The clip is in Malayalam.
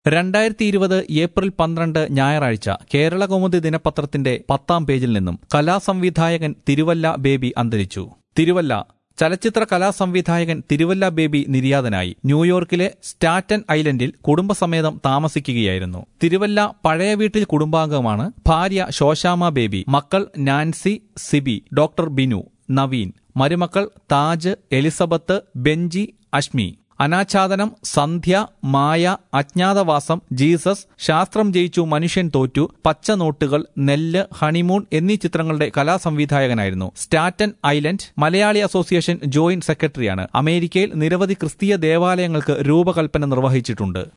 രണ്ടായിരത്തി ഇരുപത് ഏപ്രിൽ പന്ത്രണ്ട് ഞായറാഴ്ച കേരള കൗമുദി ദിനപത്രത്തിന്റെ പത്താം പേജിൽ നിന്നും കലാസംവിധായകൻ തിരുവല്ല ബേബി അന്തരിച്ചു തിരുവല്ല ചലച്ചിത്ര കലാസംവിധായകൻ തിരുവല്ല ബേബി നിര്യാതനായി ന്യൂയോർക്കിലെ സ്റ്റാറ്റൻ ഐലൻഡിൽ കുടുംബസമേതം താമസിക്കുകയായിരുന്നു തിരുവല്ല പഴയ വീട്ടിൽ കുടുംബാംഗമാണ് ഭാര്യ ശോശാമ ബേബി മക്കൾ നാൻസി സിബി ഡോക്ടർ ബിനു നവീൻ മരുമക്കൾ താജ് എലിസബത്ത് ബെഞ്ചി അഷ്മി അനാച്ഛാദനം സന്ധ്യ മായ അജ്ഞാതവാസം ജീസസ് ശാസ്ത്രം ജയിച്ചു മനുഷ്യൻ തോറ്റു പച്ച നോട്ടുകൾ നെല്ല് ഹണിമൂൺ എന്നീ ചിത്രങ്ങളുടെ കലാസംവിധായകനായിരുന്നു Staten Island Malayali association joint സെക്രട്ടറിയാണ് അമേരിക്കയിൽ നിരവധി ക്രിസ്തീയ ദേവാലയങ്ങൾക്ക് രൂപകൽപ്പന നിർവഹിച്ചിട്ടുണ്ട്